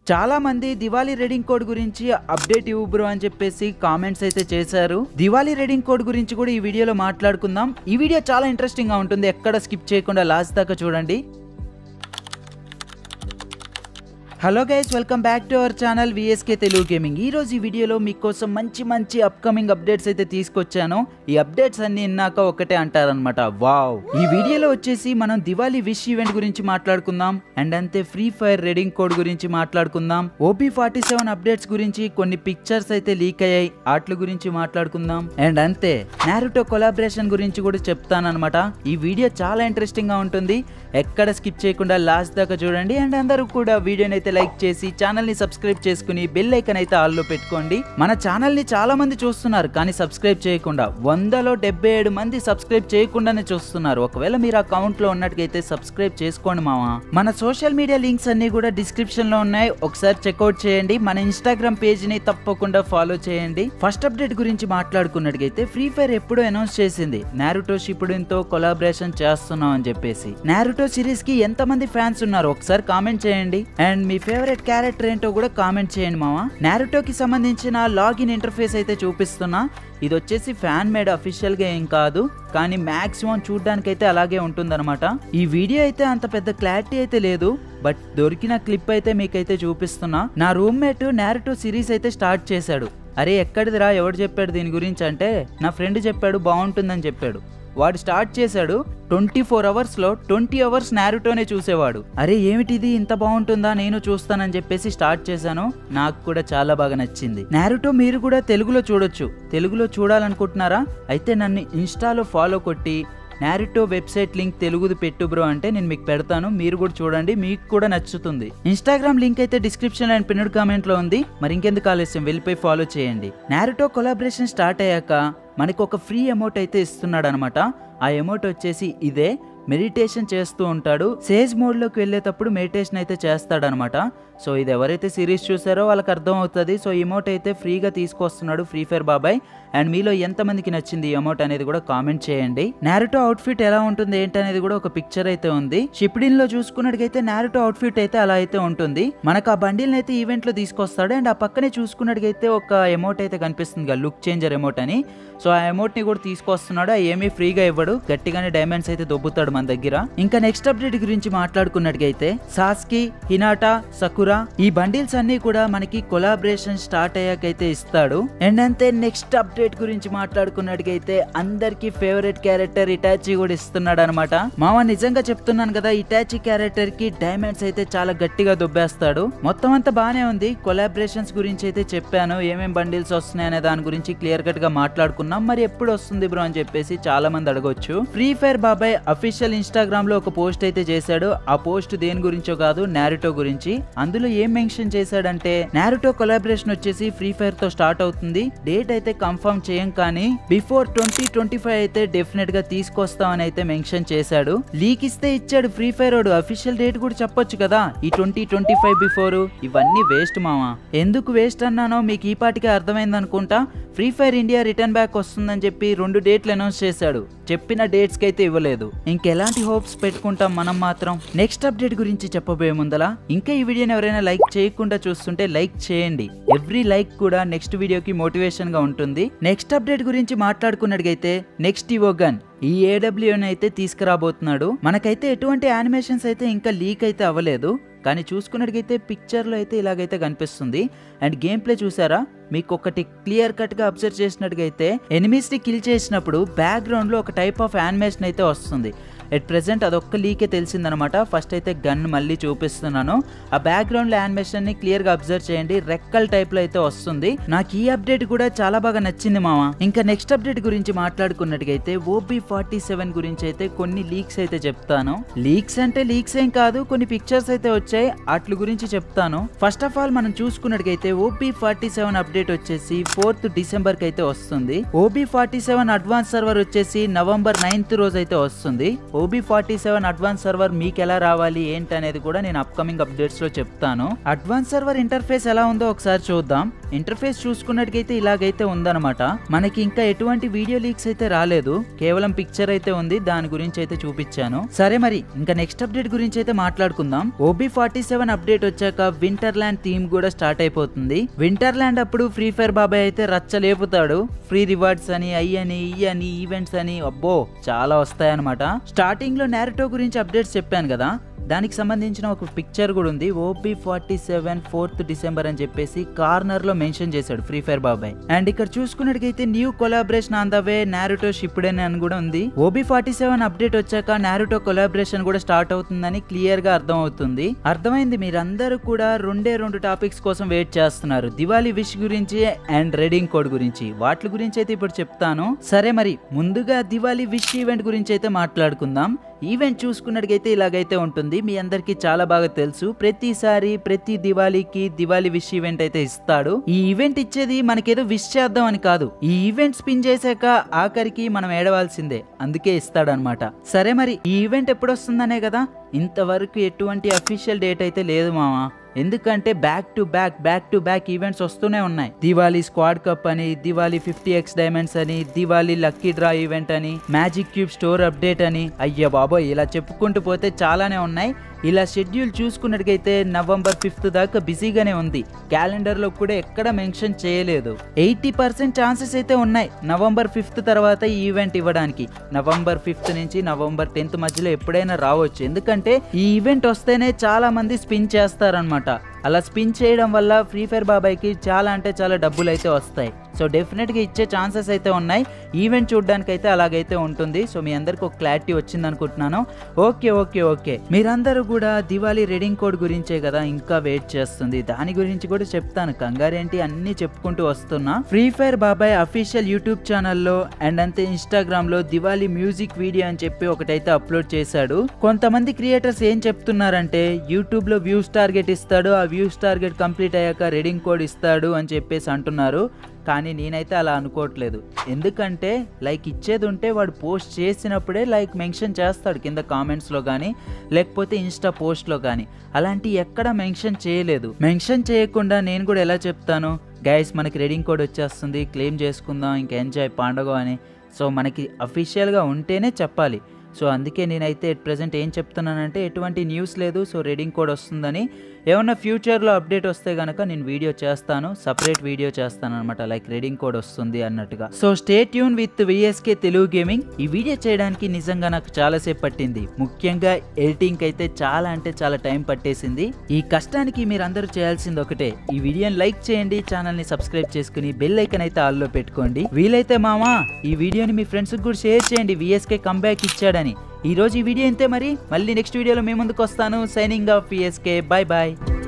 చాలా మంది Diwali redeem code గురించి అప్డేట్ ఇవ్వు బ్రో అని చెప్పేసి కామెంట్స్ అయితే చేశారు దివాళీ రెడింగ్ కోడ్ గురించి కూడా ఈ వీడియోలో మాట్లాడుకుందాం ఈ వీడియో చాలా ఇంట్రెస్టింగ్ గా ఉంటుంది ఎక్కడ స్కిప్ చేయకుండా లాస్ట్ దాకా చూడండి hello guys welcome back to our channel VSK Telugu gaming ఈ రోజు ఈ వీడియోలో మీకోసం మంచి మంచి అప్కమింగ్ అప్డేట్స్ అయితే తీసుకొచ్చాను ఈ అప్డేట్స్ అన్ని విన్నాక ఒకటే అంటారనమాట వావ్ ఈ వీడియోలో వచ్చేసి మనం దివాళీ విష్ ఈవెంట్ గురించి మాట్లాడుకుందాం అండ్ అంతే ఫ్రీ ఫైర్ రెడింగ్ కోడ్ గురించి మాట్లాడుకుందాం ఓపీ ఫార్టీ సెవెన్ అప్డేట్స్ గురించి కొన్ని పిక్చర్స్ అయితే లీక్ అయ్యాయి వాటి గురించి మాట్లాడుకుందాం అండ్ అంతే నారుటో కొలాబరేషన్ గురించి కూడా చెప్తానన్నమాట ఈ వీడియో చాలా ఇంట్రెస్టింగ్ గా ఉంటుంది ఎక్కడ స్కిప్ చేయకుండా లాస్ట్ దాకా చూడండి అండ్ అందరూ కూడా వీడియోని అయితే లైక్ చేసి ఛానల్ ని సబ్స్క్రైబ్ చేసుకుని బెల్ ఐకన్ అయితే ఆల్లో పెట్టుకోండి మన ఛానల్ ని చాలా మంది చూస్తున్నారు కానీ సబ్స్క్రైబ్ చేయకుండా వందలో డెబ్బై ఏడు మంది సబ్స్క్రైబ్ చేయకుండానే చూస్తున్నారు ఒకవేళ మీరు అకౌంట్ లో ఉన్నట్టుగైతే సబ్స్క్రైబ్ చేసుకోండి మావా మన సోషల్ మీడియా లింక్స్ అన్ని కూడా డిస్క్రిప్షన్ లో ఉన్నాయి ఒకసారి చెక్అవుట్ చేయండి మన ఇన్స్టాగ్రామ్ పేజ్ ని తప్పకుండా ఫాలో చేయండి ఫస్ట్ అప్డేట్ గురించి మాట్లాడుకున్నట్టుగైతే ఫ్రీ ఫైర్ ఎప్పుడో అనౌన్స్ చేసింది నారుటో షిపుడిన్తో కొలాబరేషన్ చేస్తున్నాం అని చెప్పేసి నారుటో సిరీస్ కి ఎంత మంది ఫ్యాన్స్ ఉన్నారు ఒకసారి కామెంట్ చేయండి అండ్ మీ ఫేవరెట్ క్యారెక్టర్ ఏంటో కూడా కామెంట్ చేయండి మామ నారుటోకి సంబంధించిన లాగిన్ ఇంటర్ఫేస్ అయితే చూపిస్తున్నా ఇది వచ్చేసి ఫ్యాన్ మేడ్ అఫీషియల్ గా ఏం కాదు కానీ మాక్సిమం చూడడానికి అయితే అలాగే ఉంటుందన్నమాట ఈ వీడియో అయితే అంత పెద్ద క్లారిటీ అయితే లేదు బట్ దొరికిన క్లిప్ అయితే మీకైతే చూపిస్తున్నా నా రూమ్మేట్ నారుటో సిరీస్ అయితే స్టార్ట్ చేశాడు అరే ఎక్కడిదిరా ఎవడు చెప్పాడు దీని గురించి అంటే నా ఫ్రెండ్ చెప్పాడు బాగుంటుందని చెప్పాడు వాడు స్టార్ట్ చేశాడు ట్వంటీ ఫోర్ అవర్స్ లో ట్వంటీ అవర్స్ నారుటోనే చూసేవాడు అరే ఏమిటిది ఇంత బాగుంటుందా నేను చూస్తానని చెప్పేసి స్టార్ట్ చేశాను నాకు కూడా చాలా బాగా నచ్చింది నారుటో మీరు కూడా తెలుగులో చూడొచ్చు తెలుగులో చూడాలనుకుంటున్నారా అయితే నన్ను ఇన్స్టాలో ఫాలో కొట్టి నారిటో వెబ్సైట్ లింక్ తెలుగుది పెట్టు బ్రో అంటే నేను మీకు పెడతాను మీరు కూడా చూడండి మీకు కూడా నచ్చుతుంది ఇన్స్టాగ్రామ్ లింక్ అయితే డిస్క్రిప్షన్ అండ్ పిన్నడ్ కామెంట్ లో ఉంది మరి ఇంకెందుకు ఆలస్యం వెళ్ళిపోయి ఫాలో చేయండి నారిటో కొలాబరేషన్ స్టార్ట్ అయ్యాక మనకు ఒక ఫ్రీ అమౌంట్ అయితే ఇస్తున్నాడు అనమాట ఆ అమౌంట్ వచ్చేసి ఇదే మెడిటేషన్ చేస్తూ ఉంటాడు సేజ్ మోడ్లోకి వెళ్ళేటప్పుడు మెడిటేషన్ అయితే చేస్తాడనమాట సో ఇది ఎవరైతే సిరీస్ చూసారో వాళ్ళకి అర్థం అవుతుంది సో ఇమోట్ అయితే ఫ్రీగా తీసుకొస్తున్నాడు ఫ్రీ ఫైర్ బాబాయ్ అండ్ మీలో ఎంతమందికి నచ్చింది ఈ అమౌంట్ అనేది కూడా కామెంట్ చేయండి నారుటో అవుట్ఫిట్ ఎలా ఉంటుంది ఏంటనేది కూడా ఒక పిక్చర్ అయితే ఉంది షిప్డిన్ లో చూసుకున్నట్టుగైతే నారుటో అవుట్ఫిట్ అయితే అలా అయితే ఉంటుంది మనకు ఆ బండిల్ని అయితే ఈవెంట్ లో తీసుకొస్తాడు అండ్ ఆ పక్కనే చూసుకున్నట్టుగైతే ఒక అమౌంట్ అయితే కనిపిస్తుంది లుక్ చేంజర్ అమౌంట్ అని సో ఆ అమౌంట్ ని కూడా తీసుకొస్తున్నాడు ఆ ఏమీ ఫ్రీగా ఇవ్వడు గట్టిగానే డైమండ్స్ అయితే దొబ్బుతాడు మన దగ్గర ఇంకా నెక్స్ట్ అప్డేట్ గురించి మాట్లాడుకున్నట్టుగైతే సాస్కి హినాటా సకురా ఈ బండిల్స్ అన్ని కూడా మనకి కొలాబరేషన్ స్టార్ట్ అయ్యాకైతే ఇస్తాడు అండ్ అంతే నెక్స్ట్ అప్డేట్ గురించి మాట్లాడుకున్నట్టుగైతే అందరికి ఫేవరెట్ క్యారెక్టర్ ఇటాచి కూడా ఇస్తున్నాడు అనమాట మామ నిజంగా చెప్తున్నాను కదా ఇటాచి క్యారెక్టర్ కి డైమండ్స్ అయితే చాలా గట్టిగా దొబ్బేస్తాడు మొత్తం అంతా బానే ఉంది కొలాబరేషన్స్ గురించి అయితే చెప్పాను ఏమేం బండిల్స్ వస్తున్నాయి అనే దాని గురించి క్లియర్ కట్ గా మాట్లాడుకున్నాం మరి ఎప్పుడు వస్తుంది బ్రో అని చెప్పేసి చాలా మంది అడగొచ్చు ఫ్రీ ఫైర్ బాబాయ్ అఫీషియల్ ఇన్స్టాగ్రామ్ లో ఒక పోస్ట్ అయితే చేశాడు ఆ పోస్ట్ దేని గురించో కాదు నారుటో గురించి అందులో ఏం మెన్షన్ చేశాడంటే నారుటో కొలాబరేషన్ వచ్చేసి ఫ్రీ ఫైర్ తో స్టార్ట్ అవుతుంది డేట్ అయితే కన్ఫర్మ్ చేయం కానీ బిఫోర్ ట్వంటీ ట్వంటీ ఫైవ్ అయితే డెఫినెట్ గా తీసుకొస్తామని అయితే మెన్షన్ చేశాడు లీక్ ఇస్తే ఇచ్చాడు ఫ్రీ ఫైర్ వాడు అఫీషియల్ డేట్ కూడా చెప్పొచ్చు కదా ఈ ట్వంటీ ట్వంటీ ఫైవ్ బిఫోర్ ఇవన్నీ వేస్ట్ మామా ఎందుకు వేస్ట్ అన్నానో మీకు ఈ పాటికే అర్థమైంది అనుకుంటా free fire India return back వస్తుందని చెప్పి రెండు డేట్లు అనౌన్స్ చేశాడు చెప్పిన డేట్స్ కి అయితే ఇవ్వలేదు ఇంకెలాంటి హోప్స్ పెట్టుకుంటాం మనం మాత్రం నెక్స్ట్ అప్డేట్ గురించి చెప్పబోయే ముందల ఇంకా ఈ వీడియోని ఎవరైనా లైక్ చేయకుండా చూస్తుంటే లైక్ చేయండి ఎవ్రీ లైక్ కూడా నెక్స్ట్ వీడియోకి మోటివేషన్ గా ఉంటుంది నెక్స్ట్ అప్డేట్ గురించి మాట్లాడుకున్నట్టుగైతే నెక్స్ట్ ఇవో గన్ ఈ ఏడబ్ల్యూని అయితే తీసుకురాబోతున్నాడు మనకైతే ఎటువంటి యానిమేషన్స్ అయితే ఇంకా లీక్ అయితే అవ్వలేదు కానీ చూసుకున్నట్టుగైతే పిక్చర్లో అయితే ఇలాగైతే కనిపిస్తుంది అండ్ గేమ్ ప్లే చూసారా మీకు ఒకటి క్లియర్ కట్గా అబ్జర్వ్ చేసినట్టుగైతే ఎనిమీస్ని కిల్ చేసినప్పుడు బ్యాక్గ్రౌండ్లో ఒక టైప్ ఆఫ్ యానిమేషన్ అయితే వస్తుంది ఎట్ ప్రెసెంట్ అదొక్క లీకే తెలిసిందనమాట ఫస్ట్ అయితే గన్ మళ్ళీ చూపిస్తున్నాను ఆ బ్యాక్గ్రౌండ్ యానిమేషన్ ని క్లియర్ గా అబ్జర్వ్ చేయండి రెక్కల్ టైప్ లో అయితే వస్తుంది నాకు ఈ అప్డేట్ కూడా చాలా బాగా నచ్చింది మామ ఇంకా నెక్స్ట్ అప్డేట్ గురించి మాట్లాడుకున్నట్టుగైతే ఓబీ ఫార్టీ సెవెన్ గురించి అయితే కొన్ని లీక్స్ అయితే చెప్తాను లీక్స్ అంటే లీక్స్ ఏం కాదు కొన్ని పిక్చర్స్ అయితే వచ్చాయి వాటి గురించి చెప్తాను ఫస్ట్ ఆఫ్ ఆల్ మనం చూసుకున్నట్టుగైతే ఓబీ ఫార్టీ సెవెన్ అప్డేట్ వచ్చేసి ఫోర్త్ డిసెంబర్ కి అయితే వస్తుంది OB forty seven advance server వచ్చేసి నవంబర్ నైన్త్ రోజు అయితే వస్తుంది OB forty seven advance server మీకు ఎలా రావాలి ఏంటి అనేది కూడా నేను అప్కమింగ్ అప్డేట్స్ లో చెప్తాను అడ్వాన్స్ సర్వర్ ఇంటర్ఫేస్ ఎలా ఉందో ఒకసారి చూద్దాం ఇంటర్ఫేస్ చూసుకున్నట్టుగైతే ఇలాగైతే ఉందన్నమాట మనకి ఇంకా ఎటువంటి వీడియో లీక్స్ అయితే రాలేదు కేవలం పిక్చర్ అయితే ఉంది దాని గురించి అయితే చూపించాను సరే మరి ఇంకా నెక్స్ట్ అప్డేట్ గురించి అయితే మాట్లాడుకుందాం ఓబీ ఫార్టీ సెవెన్ అప్డేట్ వచ్చాక వింటర్ ల్యాండ్ థీమ్ కూడా స్టార్ట్ అయిపోతుంది వింటర్ ల్యాండ్ అప్పుడు ఫ్రీ ఫైర్ బాబాయ్ అయితే రచ్చ లేపుతాడు ఫ్రీ రివార్డ్స్ అని అయ్యి అని ఈ అని ఈవెంట్స్ అని అబ్బో చాలా వస్తాయన్నమాట స్టార్టింగ్ లో నారుటో గురించి అప్డేట్స్ చెప్పాను కదా దానికి సంబంధించిన ఒక పిక్చర్ కూడా ఉంది OB forty seven fourth December అని చెప్పేసి కార్నర్ లో మెన్షన్ చేశాడు ఫ్రీ ఫైర్ బాబాయ్ అండ్ ఇక్కడ చూసుకున్నట్టుగైతే new collaboration on the way Naruto Shippuden అని కూడా ఉంది ఓబీ ఫార్టీ సెవెన్ అప్డేట్ వచ్చాక నారుటో కొలాబరేషన్ కూడా స్టార్ట్ అవుతుందని క్లియర్ గా అర్థం అవుతుంది అర్థమైంది మీరందరూ కూడా రెండే రెండు టాపిక్స్ కోసం వెయిట్ చేస్తున్నారు దివాళీ విష్ గురించి అండ్ రెడింగ్ కోడ్ గురించి వాటి గురించి అయితే ఇప్పుడు చెప్తాను సరే మరి ముందుగా దివాళీ విష్ ఈవెంట్ గురించి అయితే మాట్లాడుకుందాం ఈవెంట్ చూసుకున్నట్టుగైతే ఇలాగైతే ఉంటుంది మీ అందరికీ చాలా బాగా తెలుసు ప్రతిసారి ప్రతి దివాళీకి దివాళీ విష్ ఈవెంట్ అయితే ఇస్తాడు ఈ ఈవెంట్ ఇచ్చేది మనకేదో విష్ చేద్దాం అని కాదు ఈ ఈవెంట్ స్పిన్ చేశాక ఆఖరికి మనం ఏడవాల్సిందే అందుకే ఇస్తాడనమాట సరే మరి ఈ ఈవెంట్ ఎప్పుడు వస్తుందనే కదా ఇంతవరకు ఎటువంటి అఫీషియల్ డేట్ అయితే లేదు మామా ఎందుకంటే back to back back to back events వస్తూనే ఉన్నాయి దివాళీ స్క్వాడ్ కప్ అని దివాళీ ఫిఫ్టీ ఎక్స్ డైమండ్స్ అని దివాళీ లక్కీ డ్రా ఈవెంట్ అని మ్యాజిక్ క్యూబ్ స్టోర్ అప్డేట్ అని అయ్యా బాబోయ్ ఇలా చెప్పుకుంటూ పోతే చాలానే ఉన్నాయి ఇలా షెడ్యూల్ చూసుకున్నట్టుగైతే నవంబర్ ఫిఫ్త్ దాకా బిజీగానే ఉంది క్యాలెండర్ లో కూడా ఎక్కడ మెన్షన్ చేయలేదు ఎయిటీ పర్సెంట్ ఛాన్సెస్ అయితే ఉన్నాయి నవంబర్ ఫిఫ్త్ తర్వాత ఈ ఈవెంట్ ఇవ్వడానికి నవంబర్ ఫిఫ్త్ నుంచి నవంబర్ టెన్త్ మధ్యలో ఎప్పుడైనా రావచ్చు ఎందుకంటే ఈ ఈవెంట్ వస్తేనే చాలా మంది స్పిన్ చేస్తారనమాట అలా స్పిన్ చేయడం వల్ల ఫ్రీ ఫైర్ బాబాయ్కి చాలా అంటే చాలా డబ్బులు అయితే వస్తాయి సో డెఫినెట్గా ఇచ్చే ఛాన్సెస్ అయితే ఉన్నాయి ఈవెంట్ చూడడానికి అయితే అలాగైతే ఉంటుంది సో మీ అందరికి ఒక క్లారిటీ వచ్చింది అనుకుంటున్నాను ఓకే ఓకే ఓకే మీరందరూ కూడా దివాళీ రెడింగ్ కోడ్ గురించే కదా ఇంకా వెయిట్ చేస్తుంది దాని గురించి కూడా చెప్తాను కంగారేంటి అన్ని చెప్పుకుంటూ వస్తున్నా ఫ్రీ ఫైర్ బాబాయ్ అఫీషియల్ యూట్యూబ్ ఛానల్లో అండ్ అంతే ఇన్స్టాగ్రామ్ లో దివాళీ మ్యూజిక్ వీడియో అని చెప్పి ఒకటైతే అప్లోడ్ చేశాడు కొంతమంది క్రియేటర్స్ ఏం చెప్తున్నారంటే యూట్యూబ్ లో వ్యూస్ టార్గెట్ ఇస్తాడు ఆ వ్యూస్ టార్గెట్ కంప్లీట్ అయ్యాక రెడింగ్ కోడ్ ఇస్తాడు అని చెప్పేసి అంటున్నారు కానీ నేనైతే అలా అనుకోవట్లేదు ఎందుకంటే లైక్ ఇచ్చేది ఉంటే వాడు పోస్ట్ చేసినప్పుడే లైక్ మెన్షన్ చేస్తాడు కింద కామెంట్స్లో కానీ లేకపోతే ఇన్స్టా పోస్ట్లో కానీ అలాంటి ఎక్కడ మెన్షన్ చేయలేదు మెన్షన్ చేయకుండా నేను కూడా ఎలా చెప్తాను గైస్ మనకి రెడింగ్ కోడ్ వచ్చేస్తుంది క్లెయిమ్ చేసుకుందాం ఇంక ఎంజాయ్ పండుగ అని సో మనకి అఫీషియల్గా ఉంటేనే చెప్పాలి సో అందుకే నేనైతే ఎట్ ప్రజెంట్ ఏం చెప్తున్నానంటే ఎటువంటి న్యూస్ లేదు సో రెడింగ్ కోడ్ వస్తుందని ఏమన్నా ఫ్యూచర్లో అప్డేట్ వస్తే కనుక నేను వీడియో చేస్తాను సపరేట్ వీడియో చేస్తాను అనమాట లైక్ రెడింగ్ కోడ్ వస్తుంది అన్నట్టుగా so stay tune with VSK Telugu gaming ఈ వీడియో చేయడానికి నిజంగా నాకు చాలాసేపు పట్టింది ముఖ్యంగా ఎడిటింగ్ అయితే చాలా అంటే చాలా టైం పట్టేసింది ఈ కష్టానికి మీరు అందరూ చేయాల్సింది ఒకటే ఈ వీడియోని లైక్ చేయండి ఛానల్ ని సబ్స్క్రైబ్ చేసుకుని బెల్ ఐకన్ అయితే ఆల్లో పెట్టుకోండి వీలైతే మామా ఈ వీడియోని మీ ఫ్రెండ్స్ కూడా షేర్ చేయండి విఎస్కే కంబ్యాక్ ఇచ్చాడని ఈ రోజు ఈ వీడియో ఇంతే మరి మళ్ళీ నెక్స్ట్ వీడియోలో మీ ముందుకు వస్తాను signing off VSK bye bye